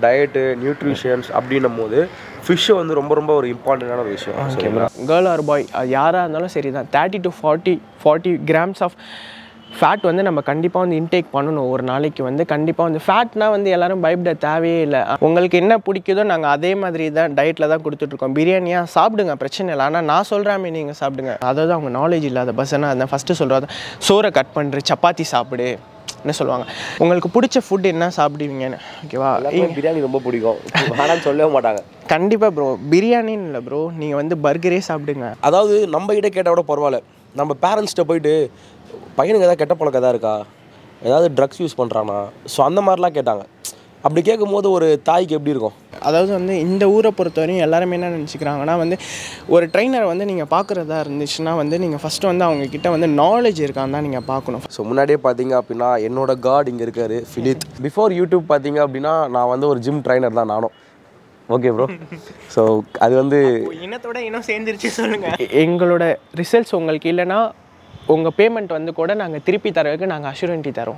Diet nutritions அப்படின்னும் போது fish வந்து ரொம்ப ரொம்ப ஒரு இம்பார்ட்டண்ட்டான ஒரு விஷயம் சரிங்களா கேர்ள் ஆர் பாய் அது யாராக இருந்தாலும் சரி தான் thirty to forty forty grams of fat வந்து நம்ம கண்டிப்பாக வந்து இன்டேக் பண்ணணும் ஒரு நாளைக்கு வந்து கண்டிப்பாக வந்து ஃபேட்னா வந்து எல்லாரும் பயப்பட தேவையே இல்லை உங்களுக்கு என்ன பிடிக்குதோ நாங்கள் அதே மாதிரி தான் டயட்டில் தான் கொடுத்துட்ருக்கோம் பிரியாணியாக சாப்பிடுங்க பிரச்சனை இல்லை ஆனால் நான் சொல்கிறாமே நீங்கள் சாப்பிடுங்க அதாவது அவங்க நாலேஜ் இல்லாத பஸ்ஸனா அதான் ஃபஸ்ட்டு சொல்கிறது சோறை கட் பண்ணுற சப்பாத்தி சாப்பிடு என்ன சொல்லுவாங்க உங்களுக்கு பிடிச்ச ஃபுட் என்ன சாப்பிடுவீங்கன்னு ஓகேவா எல்லாருக்கும் பிரியாணி ரொம்ப பிடிக்கும் வேணாம்னு சொல்லவே மாட்டாங்க கண்டிப்பாக ப்ரோ பிரியாணின்னு இல்லை ப்ரோ நீங்கள் வந்து பர்கரே சாப்பிடுங்க அதாவது நம்ம கிட்ட கேட்டால் கூட பரவாயில்ல நம்ம பேரண்ட்ஸ்கிட்ட போயிட்டு பையனுக்கு ஏதாவது கெட்ட பழக்கம் எதாவது இருக்கா ஏதாவது ட்ரக்ஸ் யூஸ் பண்ணுறானா ஸோ அந்த மாதிரிலாம் கேட்டாங்க அப்படி கேட்கும்போது ஒரு தாய்க்கு எப்படி இருக்கும் அதாவது வந்து இந்த ஊரை பொறுத்தவரையும் எல்லாருமே என்ன நினச்சிக்கிறாங்கன்னா வந்து ஒரு ட்ரெயினர் வந்து நீங்கள் பார்க்குறதா இருந்துச்சுன்னா வந்து நீங்கள் ஃபஸ்ட்டு வந்து அவங்க கிட்ட வந்து நாலேஜ் இருக்கான்னு தான் நீங்கள் பார்க்கணும் ஸோ முன்னாடியே பார்த்தீங்க அப்படின்னா என்னோட காட் இங்கே இருக்காரு ஃபிலித் பிஃபோர் யூடியூப் பார்த்தீங்க அப்படின்னா நான் வந்து ஒரு ஜிம் ட்ரைனர் தான் நானும் ஓகே ப்ரோ ஸோ அது வந்து இனத்தோட இனம் சேர்ந்துருச்சு சொல்லுங்கள் எங்களோட ரிசல்ட்ஸ் உங்களுக்கு இல்லைன்னா உங்கள் பேமெண்ட் வந்து கூட நாங்கள் திருப்பி தரதுக்கு நாங்கள் அஷூரன்ட்டி தரோம்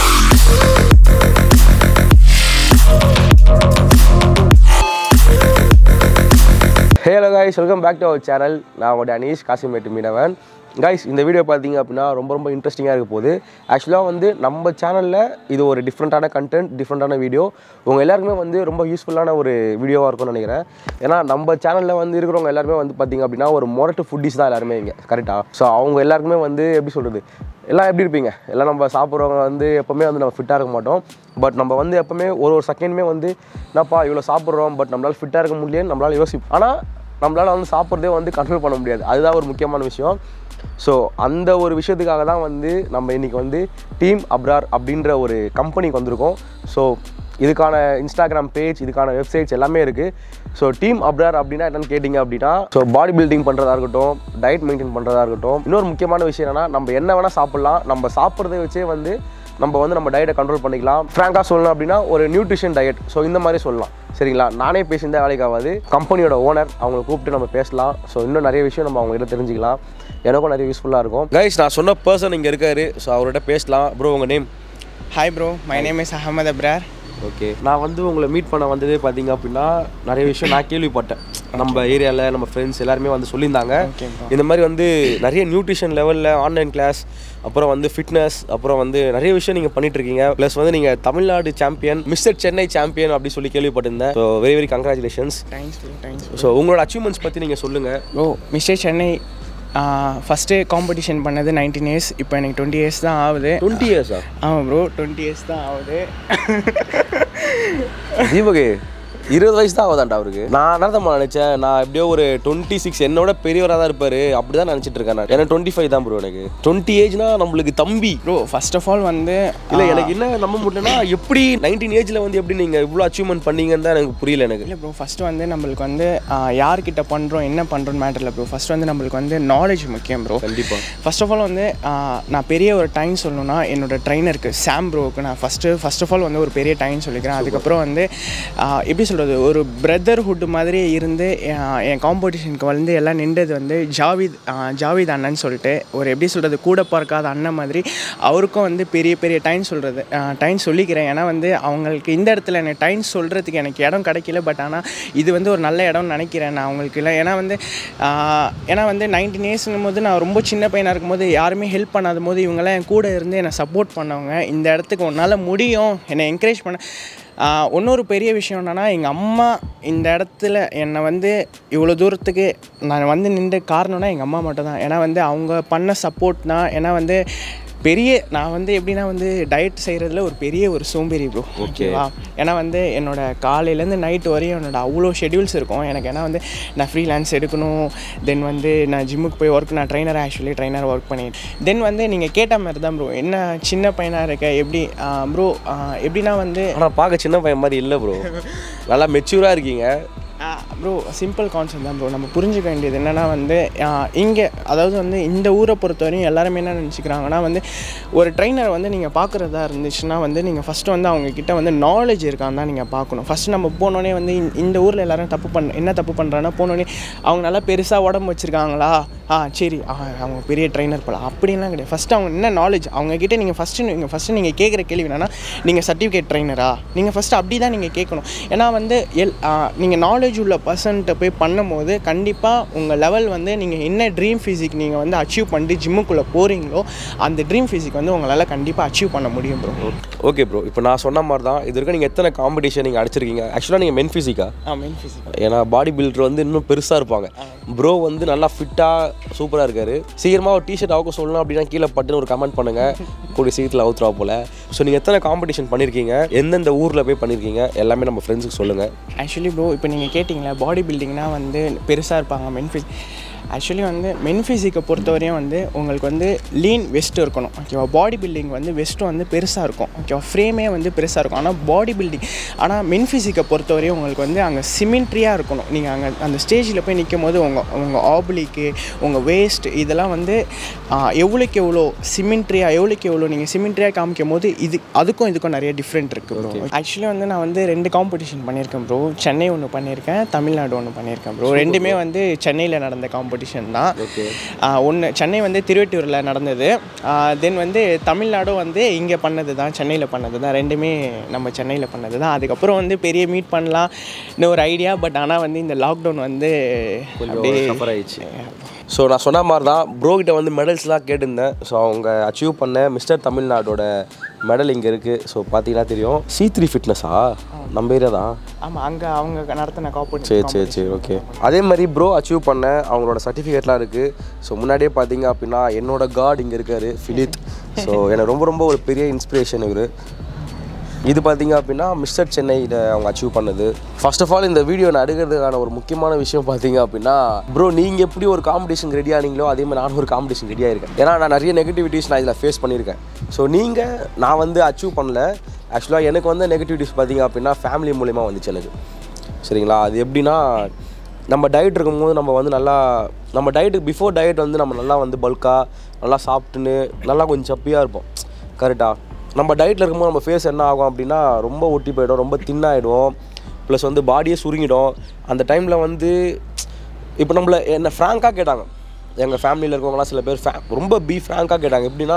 hello guys welcome back to our channel நான் உங்களுடைய அனீஷ் காசிமேட்டு மீனவன் கைஸ் இந்த வீடியோ பார்த்தீங்க அப்படின்னா ரொம்ப ரொம்ப இன்ட்ரெஸ்டிங்காக இருக்க போகுது ஆக்சுவலாக வந்து நம்ம சேனலில் இது ஒரு டிஃப்ரெண்ட்டான கண்டென்ட் டிஃப்ரெண்ட்டான வீடியோ உங்கள் எல்லாருக்குமே வந்து ரொம்ப யூஸ்ஃபுல்லான ஒரு வீடியோவாக இருக்கும்னு நினைக்கிறேன் ஏன்னா நம்ம சேனலில் வந்து இருக்கிறவங்க எல்லாருமே வந்து பார்த்தீங்க அப்படின்னா ஒரு மொரட்டு ஃபுட்டிஸ் தான் எல்லாருமே இங்கே கரெக்டாக ஸோ அவங்க எல்லாருக்குமே வந்து எப்படி சொல்கிறது எல்லாம் எப்படி இருப்பீங்க எல்லாம் நம்ம சாப்பிட்றவங்க வந்து எப்போவுமே வந்து நம்ம ஃபிட்டாக இருக்க மாட்டோம் பட் நம்ம வந்து எப்போவுமே ஒரு ஒரு செகண்டுமே வந்து என்னப்பா இவ்வளோ சாப்பிட்றோம் பட் நம்மளால் ஃபிட்டாக இருக்க முடியலன்னு நம்மளால் யோசிப்போம் ஆனால் நம்மளால் வந்து சாப்பிட்றதே வந்து கண்ட்ரோல் பண்ண முடியாது அதுதான் ஒரு முக்கியமான விஷயம் ஸோ அந்த ஒரு விஷயத்துக்காக தான் வந்து நம்ம இன்றைக்கி வந்து டீம் அப்ரார் அப்படின்ற ஒரு கம்பெனிக்கு வந்திருக்கோம் ஸோ இதுக்கான இன்ஸ்டாகிராம் பேஜ் இதுக்கான வெப்சைட்ஸ் எல்லாமே இருக்குது ஸோ டீம் அப்ரார் அப்படின்னா என்னன்னு கேட்டிங்க அப்படின்னா ஸோ பாடி பில்டிங் பண்ணுறதா இருக்கட்டும் டயட் மெயின்டைன் பண்ணுறதா இருக்கட்டும் இன்னொரு முக்கியமான விஷயம் என்னன்னா நம்ம என்ன வேணால் சாப்பிட்லாம் நம்ம சாப்பிட்றத வச்சே வந்து நம்ம வந்து நம்ம டயட்டை கண்ட்ரோல் பண்ணிக்கலாம் ஃப்ராங்காக சொல்லணும் அப்படின்னா ஒரு நியூட்ரிஷன் டயட் ஸோ இந்த மாதிரி சொல்லலாம் சரிங்களா நானே பேசியிருந்தா வேலைக்கு ஆகாது கம்பெனியோட ஓனர் அவங்களை கூப்பிட்டு நம்ம பேசலாம் ஸோ இன்னும் நிறைய விஷயம் நம்ம அவங்ககிட்ட தெரிஞ்சுக்கலாம் எனக்கும் நிறைய யூஸ்ஃபுல்லாக இருக்கும் கைஸ் நான் சொன்ன பர்சன் இங்கே இருக்காரு ஸோ அவர்கிட்ட பேசலாம் ப்ரோ உங்கள் name hi bro my name is Ahmed Abrar okay நான் வந்து உங்களை மீட் பண்ண வந்ததே பார்த்தீங்க அப்படின்னா நிறைய விஷயம் நான் கேள்விப்பட்டேன் நம்ம ஏரியாவில் நம்ம ஃப்ரெண்ட்ஸ் எல்லாருமே வந்து சொல்லியிருந்தாங்க Okay, bro. இந்த மாதிரி வந்து நிறைய நியூட்ரிஷன் லெவலில் ஆன்லைன் கிளாஸ் அப்புறம் வந்து ஃபிட்னஸ் அப்புறம் வந்து நிறைய விஷயம் நீங்கள் பண்ணிட்டு இருக்கீங்க ப்ளஸ் வந்து நீங்கள் Tamil Nadu champion mister Chennai champion அப்படி சொல்லி கேள்விப்பட்டிருந்தேன் so very very congratulations thanks bro thanks so உங்களோட அச்சீவ்மெண்ட்ஸ் பற்றி நீங்கள் சொல்லுங்கள் bro mister Chennai first competition பண்ணது நைன்டீன் இயர்ஸ் இப்போ எனக்கு டுவெண்ட்டி இயர்ஸ் தான் ஆகுது டுவெண்ட்டி இயர்ஸா ஆமாம் ப்ரோ டுவெண்ட்டி இயர்ஸ் தான் ஆகுது தீபகே இருபது வயசு தான் ஆகுதாண்டா அவருக்கு நான் என்ன தான் நினச்சேன் நான் எப்படியோ ஒரு டுவெண்ட்டி சிக்ஸ் என்னோட பெரியவராக தான் இருப்பார் அப்படி தான் நினச்சிட்டு இருக்கேன் நான் எனக்கு டுவெண்ட்டி ஃபைவ் தான் ப்ரோ எனக்கு டுவெண்ட்டி ஏஜ்னா நம்மளுக்கு தம்பி ப்ரோ ஃபர்ஸ்ட் ஆஃப் ஆல் வந்து இல்லை எனக்கு என்ன நம்ப முடியலன்னா எப்படி நைன்டீன் ஏஜில் வந்து எப்படி நீங்கள் இவ்வளோ அச்சீவ்மெண்ட் பண்ணீங்கன்னு தான் எனக்கு புரியல எனக்கு இல்லை ப்ரோ ஃபஸ்ட்டு வந்து நம்மளுக்கு வந்து ஆஹ், யார்கிட்ட பண்ணுறோம் என்ன பண்ணுறோன்னு மேட்டர் இல்லை ப்ரோ ஃபஸ்ட்டு வந்து நம்மளுக்கு வந்து நாலேஜ் முக்கியம் ப்ரோ கண்டிப்பாக ஃபர்ஸ்ட் ஆஃப் ஆல் வந்து ஆஹ், நான் பெரிய ஒரு டைம் சொல்லணும்னா என்னோட ட்ரைனருக்கு சாம் ப்ரோவுக்கு நான் ஃபஸ்ட்டு ஃபர்ஸ்ட் ஆஃப் ஆல் வந்து ஒரு பெரிய டைம் சொல்லிக்கிறேன் அதுக்கப்புறம் வந்து ஆஹ், எப்படி சொல்கிறது ஒரு பிரதர்ஹுட் மாதிரி இருந்து ஆஹ், என் காம்படிஷனுக்கு வந்து எல்லாம் நின்றது வந்து ஜாவித் ஆஹ், ஜாவித் அண்ணன் சொல்லிட்டு ஒரு எப்படி சொல்கிறது கூட பார்க்காத அண்ணன் மாதிரி அவருக்கும் வந்து பெரிய பெரிய டைம் சொல்கிறது டைம் சொல்லிக்கிறேன் ஏன்னா வந்து அவங்களுக்கு இந்த இடத்துல எனக்கு டைம் சொல்கிறதுக்கு எனக்கு இடம் கிடைக்கல பட் ஆனால் இது வந்து ஒரு நல்ல இடம்னு நினைக்கிறேன் நான் அவங்களுக்கு இல்லை ஏன்னா வந்து ஆஹ், ஏன்னா வந்து நைன்டீன் இயர்ஸ்னும் போது நான் ரொம்ப சின்ன பையனாக இருக்கும்போது யாருமே ஹெல்ப் பண்ணாத போது இவங்கெல்லாம் என் கூட இருந்து என்னை சப்போர்ட் பண்ணவங்க இந்த இடத்துக்கு உன்னால் முடியும் என்னை என்கரேஜ் பண்ண ஆஹ், இன்னொரு பெரிய விஷயம் என்னென்னா எங்கள் அம்மா இந்த இடத்துல என்னை வந்து இவ்வளோ தூரத்துக்கு நான் வந்து நின்ற காரணம்னா எங்கள் அம்மா மட்டும் தான் ஏன்னா வந்து அவங்க பண்ண சப்போர்ட் தான் ஏன்னா வந்து பெரிய நான் வந்து எப்படின்னா வந்து டயட் செய்கிறதுல ஒரு பெரிய ஒரு சோம்பேறி ப்ரோ ஓகேவா ஏன்னா வந்து என்னோட காலையிலேருந்து நைட் வரையும் என்னோட அவ்வளோ ஷெட்யூல்ஸ் இருக்கும் எனக்கு ஏன்னா வந்து நான் ஃப்ரீலான்ஸ் எடுக்கணும் தென் வந்து நான் ஜிம்முக்கு போய் ஒர்க் நான் ட்ரைனர் ஆக்சுவலி ட்ரைனர் ஒர்க் பண்ணிட்டு தென் வந்து நீங்கள் கேட்ட மாதிரி தான் ப்ரோ என்ன சின்ன பையனாக இருக்க எப்படி ப்ரோ எப்படின்னா வந்து ஆனால் பார்க்க சின்ன பையன் மாதிரி இல்லை ப்ரோ நல்லா மெச்சூராக இருக்கீங்க ப்ரோ சிம்பிள் கான்செப்ட் தான் ப்ரோ நம்ம புரிஞ்சுக்க வேண்டியது என்னென்னா வந்து இங்கே அதாவது வந்து இந்த ஊரை பொறுத்தவரையும் எல்லாருமே என்ன நினச்சிக்கிறாங்கன்னா வந்து ஒரு ட்ரைனர் வந்து நீங்கள் பார்க்குறதா இருந்துச்சுன்னா வந்து நீங்கள் ஃபஸ்ட்டு வந்து அவங்க கிட்ட வந்து நாலேஜ் இருக்கான்னு தான் நீங்கள் பார்க்கணும் ஃபஸ்ட்டு நம்ம போனோடனே வந்து இந்த- இந்த ஊரில் எல்லாரும் தப்பு பண்ண என்ன தப்பு பண்ணுறாங்கன்னா போனோடனே அவங்க நல்லா பெருசாக உடம்பு வச்சுருக்காங்களா ஆ சரி ஆ, அவங்க பெரிய ட்ரைனர் போல அப்படின்லாம் கிடையாது ஃபஸ்ட்டு அவங்க என்ன நாலேஜ் அவங்க கிட்ட நீங்கள் ஃபஸ்ட்டு நீங்கள் ஃபஸ்ட்டு நீங்கள் கேட்குற கேள்வி என்னன்னா நீங்கள் சர்டிஃபிகேட் ட்ரைனரா நீங்கள் ஃபஸ்ட்டு அப்படி தான் நீங்கள் கேட்கணும் ஏன்னா வந்து எல் நீங்கள் நாலேஜ் உள்ள பர்சன்ட்ட போய் பண்ணும்போது கண்டிப்பாக உங்கள் லெவல் வந்து நீங்கள் என்ன ட்ரீம் ஃபிசிக் நீங்கள் வந்து அச்சீவ் பண்ணிட்டு ஜிம்முக்குள்ளே போகிறீங்களோ அந்த ட்ரீம் ஃபிசிக் வந்து உங்களால் கண்டிப்பாக அச்சீவ் பண்ண முடியும் ப்ரோ ஓகே ப்ரோ இப்போ நான் சொன்ன மாதிரி தான் இது வரைக்கும் நீங்கள் எத்தனை காம்படிஷன் நீங்கள் அடிச்சிருக்கீங்க ஆக்சுவலாக நீங்கள் மென் ஃபிசிக்கா ஆ மெயின் ஃபிசிக் ஏன்னா பாடி பில்டர் வந்து இன்னும் பெருசாக இருப்பாங்க ப்ரோ வந்து நல்லா ஃபிட்டாக சூப்பராக இருக்காரு சீக்கிரமாக ஒரு டிஷர்ட் அவுக்க சொல்லணும் அப்படின்னா கீழே பட்டுன்னு ஒரு கமெண்ட் பண்ணுங்கள் கூடிய சீக்கிரத்தில் அவுத்துறா போல் ஸோ நீங்கள் எத்தனை காம்படிஷன் பண்ணியிருக்கீங்க எந்தெந்த ஊரில் போய் பண்ணியிருக்கீங்க எல்லாமே நம்ம ஃப்ரெண்ட்ஸுக்கு சொல்லுங்கள் ஆக்சுவலி ப்ரோ இப்போ நீங்கள் கேட்டிங்களா பாடி பில்டிங்னா வந்து பெருசாக இருப்பாங்க மென் ஃபிஸ் ஆக்சுவலி வந்து மென் ஃபிசிக்கை பொறுத்தவரையும் வந்து உங்களுக்கு வந்து லீன் வெஸ்ட் இருக்கணும் ஓகேவா பாடி பில்டிங் வந்து வெஸ்ட்டு வந்து பெருசாக இருக்கும் ஓகேவா ஃப்ரேமே வந்து பெருசாக இருக்கும் ஆனால் பாடி பில்டிங் ஆனால் மென் ஃபிசிக்கை பொறுத்தவரையும் உங்களுக்கு வந்து அங்கே சிமெண்ட்ரியாக இருக்கணும் நீங்கள் அங்கே அந்த ஸ்டேஜில் போய் நிற்கும் போது உங்கள் உங்கள் ஆபிளிக்கு உங்கள் வேஸ்ட் இதெல்லாம் வந்து ஆ, எவ்வளோக்கு எவ்வளோ சிமெண்ட்ரியாக எவ்வளோக்கு எவ்வளோ நீங்கள் சிமெண்ட்ரியாக காமிக்கும் போது இது அதுக்கும் இதுக்கும் நிறைய டிஃப்ரெண்ட் இருக்குது ப்ரோ ஆக்சுவலி வந்து நான் வந்து ரெண்டு காம்படிஷன் பண்ணியிருக்கேன் ப்ரோ சென்னை ஒன்று பண்ணியிருக்கேன் தமிழ்நாடு ஒன்று பண்ணியிருக்கேன் ப்ரோ ரெண்டுமே வந்து சென்னையில் நடந்த காம்படிஷன் தான் ஓகே ஒன்று சென்னை வந்து திருவெட்டூரில் நடந்தது தென் வந்து தமிழ்நாடும் வந்து இங்கே பண்ணது தான் சென்னையில் பண்ணது தான் ரெண்டுமே நம்ம சென்னையில் பண்ணது தான் அதுக்கப்புறம் வந்து பெரிய மீட் பண்ணலாம் இன்னும் ஒரு ஐடியா பட் ஆனால் வந்து இந்த லாக்டவுன் வந்து அப்படியே சஃபர் ஆயிடுச்சு ஸோ நான் சொன்ன மாதிரி தான் ப்ரோ கிட்ட வந்து மெடல்ஸ்லாம் கேட்டிருந்தேன் ஸோ அவங்க அச்சீவ் பண்ண மிஸ்டர் தமிழ்நாடோட மெடல் இங்கே இருக்குது ஸோ பார்த்தீங்கன்னா தெரியும் சி த்ரீ ஃபிட்னஸா நம்ம ஏரியா தான் ஆமாம் அங்கே அவங்க நடத்தின காம்படி சரி சரி சரி ஓகே அதே மாதிரி ப்ரோ அச்சீவ் பண்ண அவங்களோட சர்டிஃபிகேட்லாம் இருக்குது ஸோ முன்னாடியே பார்த்தீங்க அப்படின்னா என்னோட காட் இங்கே இருக்காரு ஃபிலித் ஸோ எனக்கு ரொம்ப ரொம்ப ஒரு பெரிய இன்ஸ்பிரேஷன் இவர் இது பார்த்தீங்க அப்படின்னா மிஸ்டர் சென்னையில் அவங்க அச்சீவ் பண்ணது ஃபர்ஸ்ட் ஆஃப் ஆல் இந்த வீடியோ நான் எடுக்கிறதுக்கான ஒரு முக்கியமான விஷயம் பார்த்தீங்க அப்படின்னா ப்ரோ நீங்கள் எப்படி ஒரு காம்படிஷன் ரெடி ஆனீங்களோ அதே மாதிரி நானும் ஒரு காம்படிஷன் ரெடி ஆயிருக்கேன் ஏன்னா நான் நிறைய நெகட்டிவிட்டிஸ் நான் இதில் ஃபேஸ் பண்ணியிருக்கேன் ஸோ நீங்கள் நான் வந்து அச்சீவ் பண்ணல ஆக்சுவலாக எனக்கு வந்து நெகட்டிவிட்டிஸ் பார்த்தீங்க அப்படின்னா ஃபேமிலி மூலிமா வந்துச்சு எனக்கு சரிங்களா அது எப்படின்னா நம்ம டயட் இருக்கும்போது நம்ம வந்து நல்லா நம்ம டயட்டுக்கு பிஃபோர் டயட் வந்து நம்ம நல்லா வந்து பல்காக நல்லா சாப்பிட்டுன்னு நல்லா கொஞ்சம் சப்பியாக இருப்போம் கரெக்டாக நம்ம டயட்டில் இருக்கும்போது நம்ம ஃபேஸ் என்ன ஆகும் அப்படின்னா ரொம்ப ஒட்டி போயிடும் ரொம்ப தின்னாயிடும் ப்ளஸ் வந்து பாடியே சுருங்கிடும் அந்த டைமில் வந்து இப்போ நம்மளை என்ன ஃப்ராங்காக கேட்டாங்க எங்கள் ஃபேமிலியில் இருக்கவங்களாம் சில பேர் ஃபே ரொம்ப பி ஃப்ராங்காக கேட்டாங்க எப்படின்னா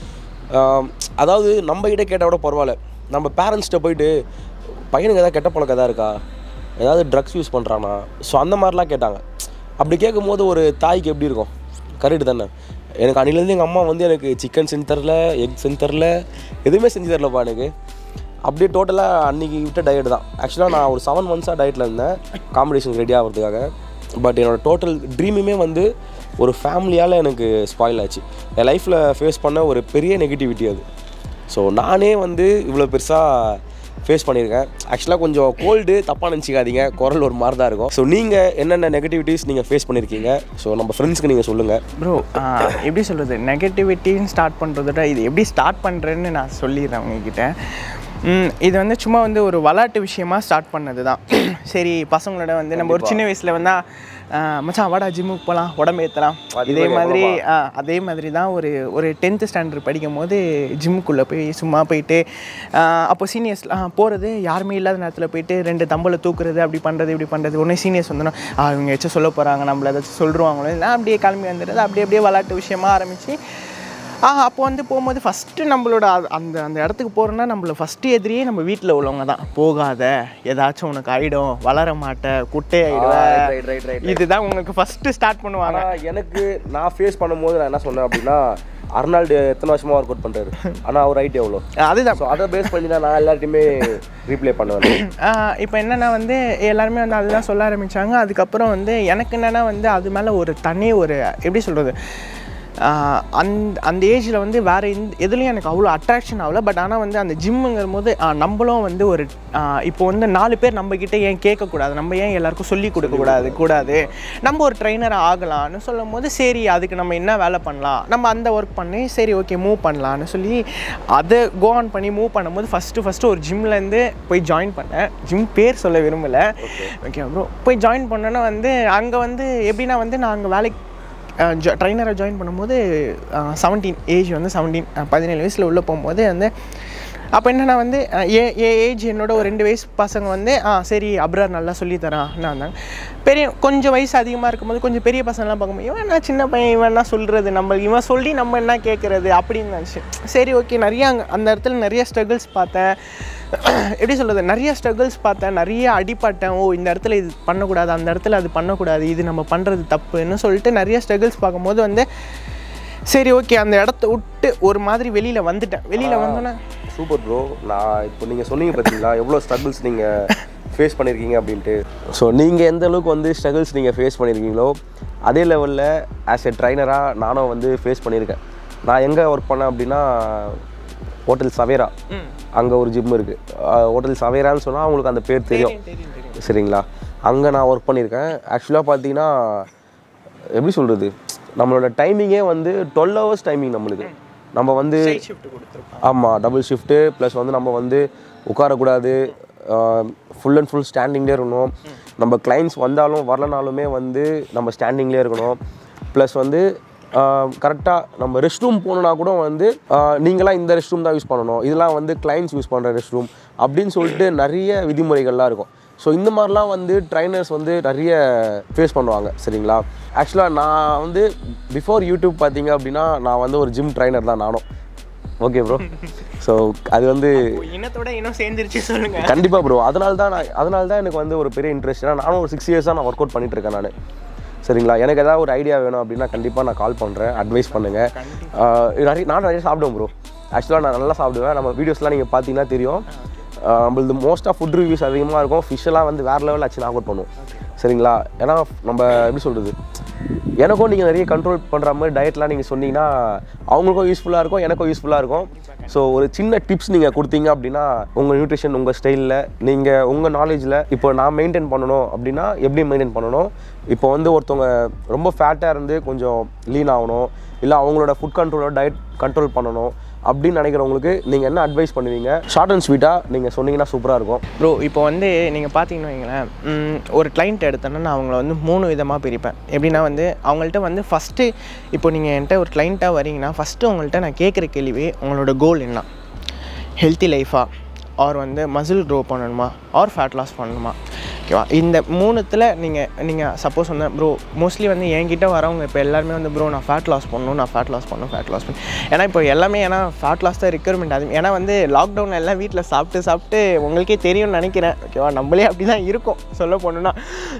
ஆம், அதாவது நம்ம கிட்ட கேட்டால் கூட பரவாயில்ல நம்ம பேரண்ட்ஸ்கிட்ட போயிட்டு பையனுக்கு ஏதாவது கெட்ட பழக்கம் எதாவது இருக்கா ஏதாவது ட்ரக்ஸ் யூஸ் பண்ணுறானா ஸோ அந்த மாதிரிலாம் கேட்டாங்க அப்படி கேட்கும்போது ஒரு தாய்க்கு எப்படி இருக்கும் கரெக்டு தானே எனக்கு அன்னிலேருந்து எங்கள் அம்மா வந்து எனக்கு சிக்கன் செஞ்சு தரல எக் செஞ்சு தரல எதுவுமே செஞ்சு தரலப்பா எனக்கு அப்படியே டோட்டலாக அன்றைக்கி விட்ட டயட் தான் ஆக்சுவலாக நான் ஒரு செவன் மந்த்ஸாக டயட்டில் இருந்தேன் காம்படிஷன் ரெடி ஆகிறதுக்காக பட் என்னோடய டோட்டல் ட்ரீமுமே வந்து ஒரு ஃபேமிலியால் எனக்கு ஸ்பாயில் ஆச்சு என் லைஃப்பில் ஃபேஸ் பண்ண ஒரு பெரிய நெகட்டிவிட்டி அது ஸோ நானே வந்து இவ்வளோ பெருசாக ஃபேஸ் பண்ணியிருக்கேன் ஆக்சுவலாக கொஞ்சம் கோல்டு தப்பாக நினச்சிக்காதீங்க குரல் ஒரு மாதிரி தான் இருக்கும் ஸோ நீங்கள் என்னென்ன நெகட்டிவிட்டிஸ் நீங்கள் ஃபேஸ் பண்ணியிருக்கீங்க ஸோ நம்ம ஃப்ரெண்ட்ஸ்க்கு நீங்கள் சொல்லுங்கள் ப்ரோ எப்படி சொல்கிறது நெகட்டிவிட்டின்னு ஸ்டார்ட் பண்ணுறதோட இது எப்படி ஸ்டார்ட் பண்ணுறேன்னு நான் சொல்லிடுறேன் உங்ககிட்ட ம், இது வந்து சும்மா வந்து ஒரு விளாட்டு விஷயமா ஸ்டார்ட் பண்ணது தான் சரி பசங்களோட வந்து நம்ம ஒரு சின்ன வயசில் வந்தால் மச்சான் வாடா ஜிம்முக்கு போகலாம் உடம்பு ஏற்றலாம் இதே மாதிரி ஆ, அதே மாதிரி தான் ஒரு ஒரு டென்த்து ஸ்டாண்டர்ட் படிக்கும் போது ஜிம்முக்குள்ளே போய் சும்மா போயிட்டு ஆ, அப்போ சீனியர்ஸ் போகிறது யாருமே இல்லாத நேரத்தில் போயிட்டு ரெண்டு தம்பலை தூக்குறது அப்படி பண்ணுறது இப்படி பண்ணுறது உடனே சீனியர்ஸ் வந்தோன்னா ஆ இவங்க ஏதாச்சும் சொல்ல போகிறாங்க நம்மள ஏதாச்சும் சொல்லிருவாங்களோ நான் அப்படியே கிளம்பி வந்துடுறது அப்படியே அப்படியே விளாட்டு விஷயமா ஆரம்பித்து ஆ அப்போ வந்து போகும்போது ஃபஸ்ட்டு நம்மளோட அ- அந்த அந்த இடத்துக்கு போகிறோன்னா நம்மள ஃபஸ்ட்டு எதிரியே நம்ம வீட்டில் உள்ளவங்க தான் போகாத ஏதாச்சும் உனக்கு ஆகிடும் வளர மாட்ட குட்டை right, right, ஆகிடுவேன் right. இதுதான் உங்களுக்கு ஃபஸ்ட்டு ஸ்டார்ட் பண்ணுவாங்க ஆனால் எனக்கு நான் ஃபேஸ் பண்ணும்போது நான் என்ன சொன்னேன் அப்படின்னா அர்னால்டு எத்தனை வருஷமாக ஒர்க் அவுட் பண்ணுறாரு ஆனால் அவர் ஹைட் எவ்வளோ அதுதான் ஸோ அதை பேஸ் பண்ணி தான் நான் எல்லார்ட்டையுமே ரீப்ளே பண்ணுவேன் இப்போ என்னென்னா வந்து எல்லாருமே வந்து அதுதான் சொல்ல ஆரம்பித்தாங்க அதுக்கப்புறம் வந்து எனக்கு என்னென்னா வந்து அது மேலே ஒரு தனி ஒரு எப்படி சொல்கிறது அந்த அந்த ஏஜில் வந்து வேறு எந்த எதுலேயும் எனக்கு அவ்வளோ அட்ராக்ஷன் ஆகல பட் ஆனால் வந்து அந்த ஜிம்முங்கிற போது ஆ, நம்மளும் வந்து ஒரு ஆ, இப்போ வந்து நாலு பேர் நம்மக்கிட்ட ஏன் கேட்கக்கூடாது நம்ம ஏன் எல்லாருக்கும் சொல்லி கொடுக்கக்கூடாது கூடாது நம்ம ஒரு ட்ரைனராக ஆகலாம்னு சொல்லும் போது சரி அதுக்கு நம்ம என்ன வேலை பண்ணலாம் நம்ம அந்த ஒர்க் பண்ணி சரி ஓகே மூவ் பண்ணலான்னு சொல்லி அதை கோ ஆன் பண்ணி மூவ் பண்ணும்போது ஃபஸ்ட்டு ஃபஸ்ட்டு ஒரு ஜிம்லேருந்து போய் ஜாயின் பண்ணேன் ஜிம் பேர் சொல்ல விரும்பலை ஓகே ப்ரோ போய் ஜாயின் பண்ணோன்னா வந்து அங்கே வந்து எப்படின்னா வந்து நான் அங்கே வேலைக்கு ட்ரைனரை ஜாயின் பண்ணும்போது செவன்டீன் ஏஜ் வந்து செவன்டீன் பதினேழு வயசில் உள்ளே போகும்போது வந்து அப்போ என்னன்னா வந்து அஹ், ஏ ஏ ஏஜ் என்னோட ஒரு ரெண்டு வயசு பசங்க வந்து ஆ சரி அப்ரார் நல்லா சொல்லித் தரான் நான் இருந்தாங்க பெரிய கொஞ்சம் வயசு அதிகமாக இருக்கும்போது கொஞ்சம் பெரிய பசங்களாம் பார்க்கும்போது இவன் என்ன சின்ன பையன் இவன் என்ன சொல்கிறது நம்ம இவன் சொல்லி நம்ம என்ன கேட்குறது அப்படின்னு நினச்சி சரி ஓகே நிறைய அங்க அந்த இடத்துல நிறைய ஸ்ட்ரகிள்ஸ் பார்த்தேன் எப்படி சொல்கிறது நிறைய ஸ்ட்ரகிள்ஸ் பார்த்தேன் நிறைய அடிப்பட்டேன் ஓ இந்த இடத்துல இது பண்ணக்கூடாது அந்த இடத்துல அது பண்ணக்கூடாது இது நம்ம பண்ணுறது தப்புன்னு சொல்லிட்டு நிறைய ஸ்ட்ரகிள்ஸ் பார்க்கும்போது வந்து சரி ஓகே அந்த இடத்த விட்டு ஒரு மாதிரி வெளியில் வந்துட்டேன் வெளியில் வந்தோன்னே சூப்பர் ப்ரோ நான் இப்போ நீங்கள் சொன்னீங்க பார்த்தீங்களா எவ்வளோ ஸ்ட்ரகிள்ஸ் நீங்கள் ஃபேஸ் பண்ணியிருக்கீங்க அப்படின்ட்டு ஸோ நீங்கள் எந்த அளவுக்கு வந்து ஸ்ட்ரகிள்ஸ் நீங்கள் ஃபேஸ் பண்ணியிருக்கீங்களோ அதே லெவலில் ஆஸ் எ ட்ரைனராக நானும் வந்து ஃபேஸ் பண்ணியிருக்கேன் நான் எங்கே ஒர்க் பண்ணேன் அப்படின்னா ஹோட்டல் சவேரா அங்கே ஒரு ஜிம் இருக்குது ஹோட்டல் சவேரான்னு சொன்னால் அவங்களுக்கு அந்த பேர் தெரியும் சரிங்களா அங்கே நான் ஒர்க் பண்ணியிருக்கேன் ஆக்சுவலாக பார்த்தீங்கன்னா எப்படி சொல்கிறது நம்மளோட டைமிங்கே வந்து டுவெல் ஹவர்ஸ் டைமிங் நம்மளுக்கு நம்ம வந்து ஷிஃப்ட் கொடுத்துருப்போம் ஆமாம் டபுள் ஷிஃப்ட்டு ப்ளஸ் வந்து நம்ம வந்து உட்காரக்கூடாது ஃபுல் அண்ட் ஃபுல் ஸ்டாண்டிங்லேயே இருக்கணும் நம்ம கிளைண்ட்ஸ் வந்தாலும் வரலனாலுமே வந்து நம்ம ஸ்டாண்டிங்லேயே இருக்கணும் ப்ளஸ் வந்து கரெக்டாக நம்ம ரெஸ்ட் ரூம் போகணுன்னா கூட வந்து ஆஹ், நீங்களாம் இந்த ரெஸ்ட் ரூம் தான் யூஸ் பண்ணணும் இதெல்லாம் வந்து கிளைண்ட்ஸ் யூஸ் பண்ணுற ரெஸ்ட் ரூம் அப்படின்னு சொல்லிட்டு நிறைய விதிமுறைகள்லாம் இருக்கும் ஸோ இந்த மாதிரிலாம் வந்து ட்ரைனர்ஸ் வந்து நிறைய ஃபேஸ் பண்ணுவாங்க சரிங்களா ஆக்சுவலாக நான் வந்து பிஃபோர் யூடியூப் பார்த்தீங்க அப்படின்னா நான் வந்து ஒரு ஜிம் ட்ரைனர் தான் நானும் ஓகே ப்ரோ ஸோ அது வந்து இனத்தோட இனம் சேர்ந்துருச்சு சொல்லுங்க கண்டிப்பாக ப்ரோ அதனால தான் நான் அதனால தான் எனக்கு வந்து ஒரு பெரிய இன்ட்ரெஸ்ட் ஏன்னா நானும் ஒரு சிக்ஸ் இயர்ஸாக நான் ஒர்க் அவுட் பண்ணிட்டு இருக்கேன் நான் சரிங்களா எனக்கு ஏதாவது ஒரு ஐடியா வேணும் அப்படின்னா கண்டிப்பாக நான் கால் பண்ணுறேன் அட்வைஸ் பண்ணுங்கள் நிறைய நான் நிறைய சாப்பிடுவேன் ப்ரோ ஆக்சுவலாக நான் நல்லா சாப்பிடுவேன் நம்ம வீடியோஸ்லாம் நீங்கள் பார்த்தீங்கன்னா தெரியும் ஆஹ் நம்மளது மோஸ்ட்டாக ஃபுட் ரிவ்யூஸ் அதிகமாக இருக்கும் ஃபிஷ்ஷெல்லாம் வந்து வேறு லெவலில் ஆச்சு நான் அவுட் பண்ணுவோம் சரிங்களா ஏன்னா நம்ம எப்படி சொல்கிறது எனக்கும் நீங்கள் நிறைய கண்ட்ரோல் பண்ணுற மாதிரி டயட்லாம் நீங்கள் சொன்னீங்கன்னா அவங்களுக்கும் யூஸ்ஃபுல்லாக இருக்கும் எனக்கும் யூஸ்ஃபுல்லாக இருக்கும் ஸோ ஒரு சின்ன டிப்ஸ் நீங்கள் கொடுத்தீங்க அப்படின்னா உங்கள் நியூட்ரிஷன் உங்கள் ஸ்டைலில் நீங்கள் உங்கள் நாலேஜில் இப்போ நான் மெயின்டைன் பண்ணணும் அப்படின்னா எப்படி மெயின்டைன் பண்ணணும் இப்போ வந்து ஒருத்தவங்க ரொம்ப ஃபேட்டாக இருந்து கொஞ்சம் லீன் ஆகணும் இல்லை அவங்களோட ஃபுட் கண்ட்ரோலோட டயட் கண்ட்ரோல் பண்ணணும் அப்படின்னு நினைக்கிறவங்களுக்கு நீங்கள் என்ன அட்வைஸ் பண்ணுவீங்க ஷார்ட் அண்ட் ஸ்வீட்டாக நீங்கள் சொன்னீங்கன்னா சூப்பராக இருக்கும் ப்ரோ இப்போ வந்து நீங்கள் பார்த்தீங்கன்னு வைங்களேன் ம், ஒரு கிளைண்ட் எடுத்தோன்னா நான் அவங்கள வந்து மூணு விதமாக பிரிப்பேன் எப்படின்னா வந்து அவங்கள்ட்ட வந்து ஃபஸ்ட்டு இப்போ நீங்கள் என்கிட்ட ஒரு கிளைண்ட்டாக வரீங்கன்னா ஃபஸ்ட்டு உங்கள்கிட்ட நான் கேட்குற கேள்வி உங்களோட கோல் என்ன ஹெல்த்தி லைஃபா ஆர் வந்து மசில் க்ரோ பண்ணணுமா ஆர் ஃபேட் லாஸ் பண்ணணுமா ஓகேவா இந்த மூணுத்தில் நீங்கள் நீங்கள் சப்போஸ் வந்து ப்ரோ மோஸ்ட்லி வந்து என்கிட்ட வரவங்க இப்போ எல்லாருமே வந்து ப்ரோ நான் ஃபேட் லாஸ் பண்ணணும் நான் ஃபேட் லாஸ் பண்ணணும் ஃபேட் லாஸ் பண்ணணும் ஏன்னா இப்போ எல்லாமே ஏன்னா ஃபேட் லாஸ் தான் ரெக்யர்மெண்ட் அது ஏன்னா வந்து லாக்டவுனில் எல்லாம் வீட்டில் சாப்பிட்டு சாப்பிட்டு உங்களுக்கே தெரியும்னு நினைக்கிறேன் ஓகேவா நம்மளே அப்படி தான் இருக்கும் சொல்ல போனோன்னா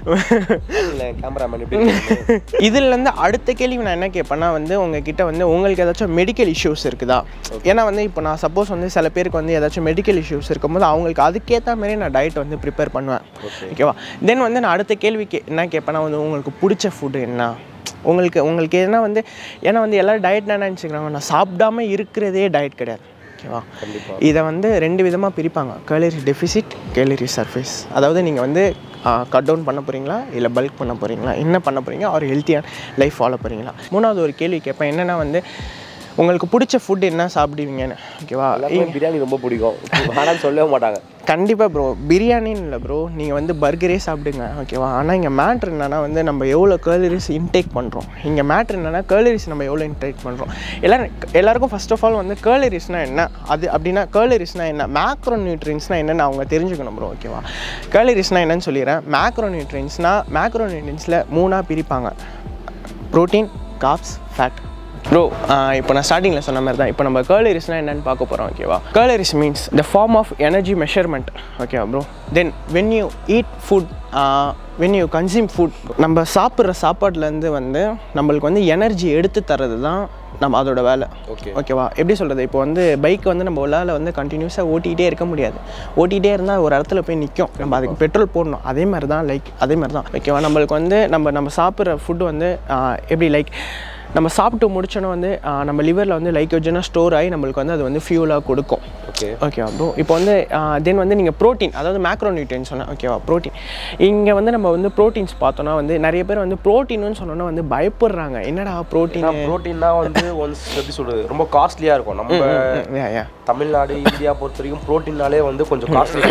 கேமராமேன் இதுலேருந்து அடுத்த கேள்வி நான் என்ன கேட்பேன்னா வந்து உங்ககிட்ட வந்து உங்களுக்கு ஏதாச்சும் மெடிக்கல் இஷ்யூஸ் இருக்குதா ஏன்னா வந்து இப்போ நான் சப்போஸ் வந்து சில பேருக்கு வந்து ஏதாச்சும் மெடிக்கல் இஷ்யூஸ் இருக்கும்போது அவங்களுக்கு அதுக்கேற்ற மாதிரி நான் டயட் வந்து ப்ரிப்பேர் பண்ணுவேன் ஓகேவா தென் வந்து நான் அடுத்த கேள்வி கே என்ன கேட்பேன்னா வந்து உங்களுக்கு பிடிச்ச ஃபுட்டு என்ன உங்களுக்கு உங்களுக்கு என்ன வந்து ஏன்னா வந்து எல்லாரும் டயட் என்ன நினச்சிக்கிறாங்க நான் சாப்பிடாம இருக்கிறதே டயட் கிடையாது ஓகேவா இதை வந்து ரெண்டு விதமாக பிரிப்பாங்க கேலரி டெஃபிசிட் கேலரி சர்ஃபேஸ் அதாவது நீங்கள் வந்து கட் டவுன் பண்ண போகிறீங்களா இல்லை பல்க் பண்ண போகிறீங்களா என்ன பண்ண போகிறீங்க ஒரு ஹெல்த்தியான லைஃப் ஃபாலோ போகிறீங்களா மூணாவது ஒரு கேள்வி கேட்பேன் என்னென்னா வந்து உங்களுக்கு பிடிச்ச ஃபுட் என்ன சாப்பிடுவீங்கன்னு ஓகேவா எல்லாருமே பிரியாணி ரொம்ப பிடிக்கும் வேணாம்னு சொல்லவே மாட்டாங்க கண்டிப்பாக ப்ரோ பிரியாணின்னு இல்லை ப்ரோ நீங்கள் வந்து பர்கரே சாப்பிடுங்க ஓகேவா ஆனால் இங்கே மேட்ரு என்னன்னா வந்து நம்ம எவ்வளோ கேலரிஸ் இன்டேக் பண்ணுறோம் இங்கே மேட்ரு என்னன்னா கேலரிஸ் நம்ம எவ்வளோ இன்டேக் பண்ணுறோம் எல்லாரும் எல்லாருக்கும் ஃபர்ஸ்ட் ஆஃப் ஆல் வந்து கேலரிஸ்னால் என்ன அது அப்படின்னா கேலரிஸ்னால் என்ன மேக்ரோ நியூட்ரியன்ஸ்னால் என்னென்னு அவங்க தெரிஞ்சுக்கணும் ப்ரோ ஓகேவா கேலரிஸ்னால் என்னன்னு சொல்லிடுறேன் மேக்ரோ நியூட்ரியன்ஸ்னால் மேக்ரோ நியூட்ரியன்ஸில் மூணாக பிரிப்பாங்க ப்ரோட்டீன் காப்ஸ் ஃபேட் ப்ரோ இப்போ நான் ஸ்டார்டிங்கில் சொன்ன மாதிரி தான் இப்போ நம்ம கேலரிஸ்னால் என்னென்னு பார்க்க போகிறோம் ஓகேவா calories means the form of energy measurement ஓகேவா bro then when you eat food when you consume food நம்ம சாப்பிட்ற சாப்பாட்லேருந்து வந்து நம்மளுக்கு வந்து எனர்ஜி எடுத்து தர்றது தான் நம்ம அதோட வேலை Okay. ஓகேவா எப்படி சொல்கிறது இப்போ வந்து பைக் வந்து நம்ம உள்ளால வந்து கண்டினியூஸாக ஓட்டிகிட்டே இருக்க முடியாது ஓட்டிகிட்டே இருந்தால் ஒரு இடத்துல போய் நிற்கும் நம்ம அதுக்கு பெட்ரோல் போடணும் அதே மாதிரி தான் லைக் அதே மாதிரி தான் ஓகேவா நம்மளுக்கு வந்து நம்ம நம்ம சாப்பிட்ற ஃபுட்டு வந்து ஆஹ், எப்படி லைக் நம்ம சாப்பிட்டு முடிச்சோன்னே வந்து ஆஹ், நம்ம லிவரில் வந்து லைக்கோஜனாக ஸ்டோர் ஆகி நம்மளுக்கு வந்து அது வந்து ஃபியூலாக கொடுக்கும் ஓகே ஓகேவா ப்ரோ இப்போ வந்து தென் வந்து நீங்கள் ப்ரோட்டீன் அதாவது மேக்ரோ நியூட்ரியன் சொன்னேன் ஓகேவா ப்ரோட்டீன் இங்கே வந்து நம்ம வந்து ப்ரோட்டீன்ஸ் பார்த்தோன்னா வந்து நிறைய பேர் வந்து ப்ரோட்டீன்னு சொன்னோன்னா வந்து பயப்படுறாங்க என்னடா ப்ரோட்டீன் ப்ரோட்டீன்னா வந்து ஒன்ஸ் எப்படி சொல்றது ரொம்ப காஸ்ட்லியா இருக்கும் நம்ம யா யா தமிழ்நாடு இந்தியா பொறுத்த வரைக்கும் ப்ரோட்டீன்னாலே வந்து கொஞ்சம் காஸ்ட்லி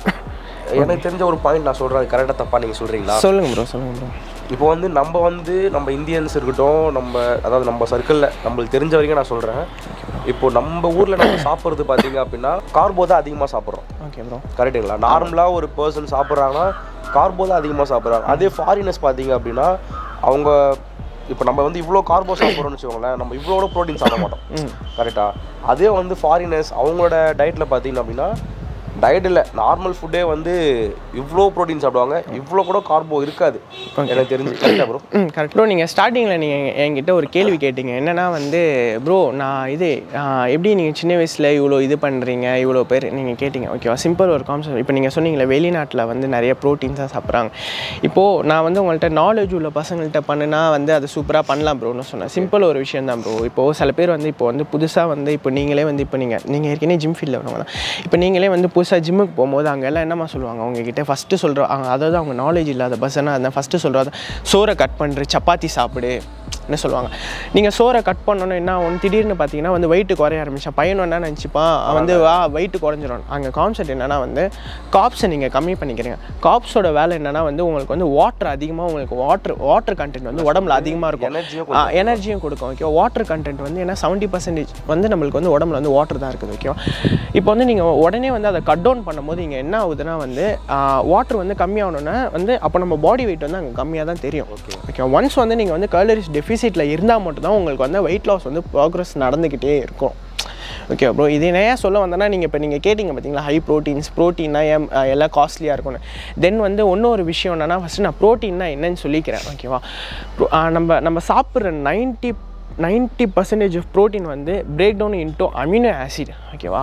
எனக்கு தெரிஞ்ச ஒரு பாயிண்ட் நான் சொல்றேன் அது கரெக்டாக தப்பா நீங்க சொல்றீங்களா சொல்லுங்க ப்ரோ சொல்லுங்க ப்ரோ இப்போ வந்து நம்ம வந்து நம்ம இந்தியன்ஸ் இருக்கட்டும் நம்ம அதாவது நம்ம சர்க்கிளில் நம்மளுக்கு தெரிஞ்ச வரைக்கும் நான் சொல்கிறேன் இப்போ நம்ம ஊரில் நம்ம சாப்பிட்றது பார்த்தீங்க அப்படின்னா கார்போ தான் அதிகமாக சாப்பிட்றோம் ஓகே ப்ரோ கரெக்டுங்களா நார்மலாக ஒரு பர்சன் சாப்பிட்றாங்கன்னா கார்போ தான் அதிகமாக சாப்பிட்றாங்க அதே ஃபாரினர்ஸ் பார்த்தீங்க அப்படின்னா அவங்க இப்போ நம்ம வந்து இவ்வளோ கார்போ சாப்பிட்றோம்னு வச்சுக்கோங்களேன் நம்ம இவ்வளோ ப்ரோட்டீன் சாப்பிட மாட்டோம் ம் கரெக்டாக அதே வந்து ஃபாரினர்ஸ் அவங்களோட டயட்டில் பார்த்தீங்க அப்படின்னா டயட் இல்லை நார்மல் ஃபுட்டே வந்து இவ்வளோ ப்ரோட்டீன் சாப்பிடுவாங்க இவ்வளோ கூட கார்போ இருக்காது எனக்கு தெரிஞ்சு கரெக்டாக ப்ரோ ம் கரெக்ட் ப்ரோ நீங்கள் ஸ்டார்டிங்கில் நீங்கள் என்கிட்ட ஒரு கேள்வி கேட்டீங்க என்னன்னா வந்து ப்ரோ நான் இது ஆ, எப்படி நீங்கள் சின்ன வயசில் இவ்வளோ இது பண்ணுறீங்க இவ்வளோ பேர் நீங்கள் கேட்டீங்க ஓகேவா சிம்பிள் ஒரு கான்செப்ட் இப்போ நீங்கள் சொன்னீங்களே வெளிநாட்டில் வந்து நிறைய ப்ரோட்டீன்ஸாக சாப்பிட்றாங்க இப்போது நான் வந்து உங்கள்கிட்ட நாலேஜ் உள்ள பசங்கள்கிட்ட பண்ணுனா வந்து அது சூப்பராக பண்ணலாம் ப்ரோன்னு சொன்னேன் சிம்பிள் ஒரு விஷயம் தான் ப்ரோ இப்போது சில பேர் வந்து இப்போ வந்து புதுசாக வந்து இப்போ நீங்களே வந்து இப்போ நீங்கள் நீங்கள் ஏற்கனவே ஜிம் ஃபீல்டில் வரவங்க தான் இப்போ நீங்களே வந்து புதுசாக ஜிம்முக்கு போகும்போது அங்கே எல்லாம் என்னம்மா சொல்லுவாங்க உங்ககிட்ட ஃபஸ்ட்டு சொல்கிறாங்க அதாவது அவங்க நாலேஜ் இல்லாத பஸ்ஸனா அதான் ஃபஸ்ட்டு சொல்கிறது சோறை கட் பண்ணுற சப்பாத்தி சாப்பிடு என்ன சொல்லுவாங்க நீங்கள் சோறை கட் பண்ணோன்னா என்ன ஒன்று திடீர்னு பார்த்தீங்கன்னா வந்து வெயிட் குறைய ஆரம்பிச்சான் பையன் என்ன நினச்சிப்பான் அவன் வந்து வா வெயிட் குறைஞ்சிரும் அங்கே கான்செப்ட் என்னன்னா வந்து காப்ஸை நீங்கள் கம்மி பண்ணிக்கிறீங்க காப்ஸோட வேலை என்னன்னா வந்து உங்களுக்கு வந்து வாட்டர் அதிகமாக உங்களுக்கு வாட்டர் வாட்டர் கண்டென்ட் வந்து உடம்புல அதிகமாக இருக்கும் எனர்ஜியும் எனர்ஜியும் கொடுக்கும் ஓகே வாட்டர் கண்டென்ட் வந்து ஏன்னா செவன்ட்டி பர்சன்டேஜ் வந்து நம்மளுக்கு வந்து உடம்புல வந்து வாட்டர் தான் இருக்குது ஓகேவா இப்போ வந்து நீங்கள் உடனே வந்து அதை கட் டவுன் பண்ணும்போது இங்கே என்ன ஆகுதுன்னா வந்து வாட்டர் வந்து கம்மியாகணுன்னா வந்து அப்போ நம்ம பாடி வெயிட் வந்து அங்கே கம்மியாக தான் தெரியும் ஓகே ஓகே ஒன்ஸ் வந்து நீங்கள் வந்து கலரிஸ் டெஃபிசிட்டில் இருந்தால் மட்டும்தான் உங்களுக்கு வந்து வெயிட் லாஸ் வந்து ப்ராக்ரஸ் நடந்துக்கிட்டே இருக்கும் ஓகே ப்ரோ இது நான் ஏன் சொல்ல வந்தேன்னா நீங்கள் இப்போ நீங்கள் கேட்டிங்க பார்த்தீங்களா ஹை ப்ரோட்டீன்ஸ் ப்ரோட்டீன்னா ஏன் அஹ், எல்லாம் காஸ்ட்லியாக இருக்கும்னு தென் வந்து இன்னொரு விஷயம் என்னன்னா ஃபஸ்ட்டு நான் ப்ரோட்டீன்னா என்னன்னு சொல்லிக்கிறேன் ஓகேவா Pro- ஆஹ், நம்ம நம்ம சாப்பிட்ற ninety ninety percentage of protein வந்து break down into amino acid ஓகேவா